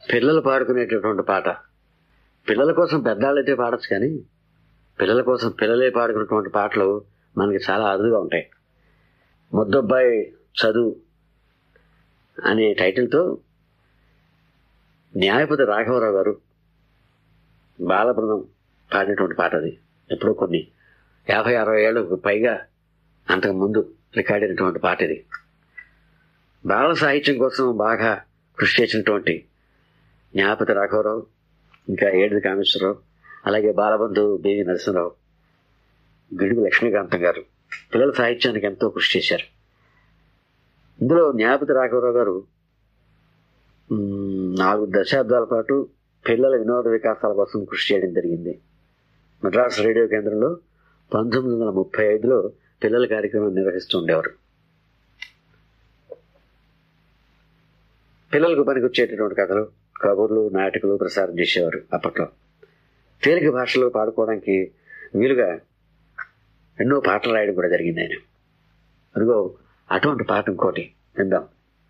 పిల్లలు పాడుకునేటటువంటి పాట పిల్లల కోసం పెద్దాళ్ళైతే పాడచ్చు కానీ పిల్లల కోసం పిల్లలే పాడుకున్నటువంటి పాటలు మనకి చాలా అరుదుగా ఉంటాయి ముద్దబ్బాయి చదువు అనే టైటిల్తో న్యాయపతి రాఘవరావు గారు బాలబృందం పాడినటువంటి పాట అది ఎప్పుడో కొన్ని యాభై అరవై ఏళ్ళకు పైగా అంతకు ముందు రికార్డ్ అయినటువంటి పాట ఇది బాల సాహిత్యం కోసం బాగా కృషి చేసినటువంటి న్యాయపతి రాఘవరావు ఇంకా ఏడుది కామేశ్వరరావు అలాగే బాలబంధు బివి నరసింహరావు గిడుగు లక్ష్మీకాంతం గారు పిల్లల సాహిత్యానికి ఎంతో కృషి చేశారు ఇందులో న్యాయపతి రాఘవరావు గారు మ్, నాలుగు దశాబ్దాల పాటు పిల్లల వినోద వికాసాల కోసం కృషి చేయడం జరిగింది మద్రాస్ రేడియో కేంద్రంలో పంతొమ్మిది వందల ముప్పై ఐదులో పిల్లల కార్యక్రమం నిర్వహిస్తూ ఉండేవారు పిల్లలకు పనికొచ్చేటటువంటి కథలు కబుర్లు నాటకాలు ప్రసారం చేసేవారు అప్పట్లో తేలిక భాషలో పాడుకోవడానికి వీలుగా ఎన్నో పాటలు రాయడం కూడా జరిగింది ఆయన అదిగో అటువంటి పాట ఇంకోటి విందాం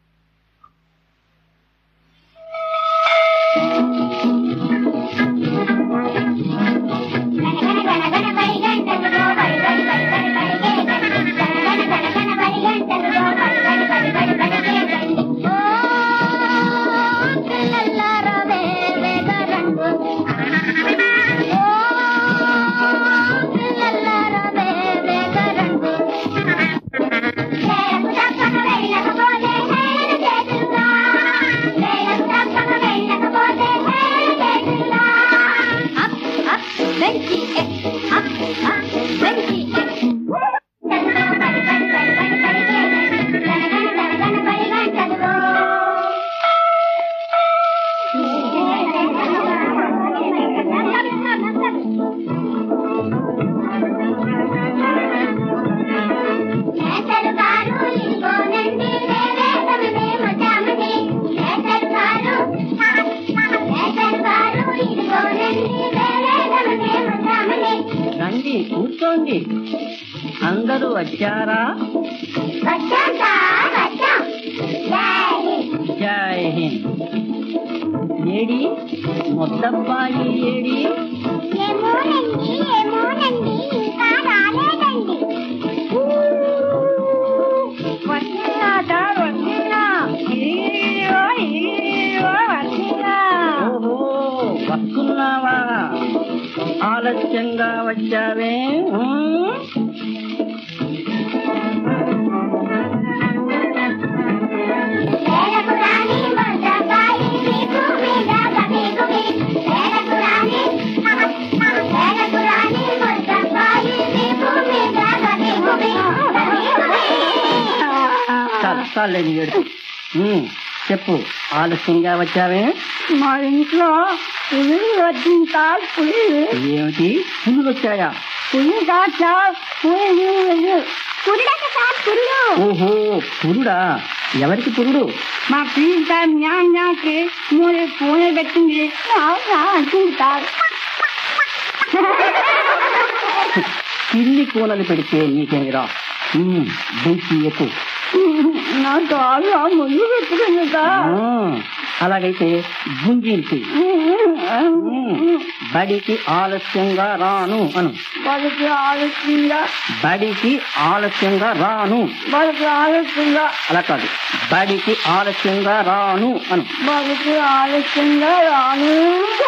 రండి కూర్చోండి అందరూ వచ్చారా జై హింద్ ఏడి మొద్దబ్బాయి ఏడి ఏమోనండి ఏమోనండి ఇంకా రాలేదండి వచ్చినా సార్ వచ్చినా ఇయ్యో, ఇయ్యో, వచ్చినా. ఓహో వస్తున్నావా ఆలస్యంగా వచ్చావే ఉమ్? వేలకు రాని మొద్దబాయి మీకు మీద గబిగుబి వేలకు రాని వేలకు రాని మొద్దబాయి మీకు మీద గబిగుబి గబిగుబి చాలు చాలే నీ ఏడుపు ఉమ్, చెప్పు ఆలస్యంగా వచ్చావే మా ఇంట్లో పులి వచ్చింది సార్ పులి ఏమిటి పులులు వచ్చాయా పులి కాదు సార్ పులి పురుడట సార్ పురుడు ఓహో పురుడా ఎవరికి పురుడు మా పిల్లి సార్ న్యాకి మూడు పూనె పెట్టింది అంటుంది సార్ పిల్లి కూనలు పెడితే నీకేమిరా ఉమ్, బెంచి ఎక్కువ నాకు బాగా ముందు పెట్టుకుంది సార్ అలాగైతే గుంజించి బడికి ఆలస్యంగా రాను అను వాళ్ళకి ఆలోచనగా బడికి ఆలస్యంగా రాను వాళ్ళకి ఆలోచనగా అలా కాదు బడికి ఆలస్యంగా రాను అను వాళ్ళకి ఆలస్యంగా రాను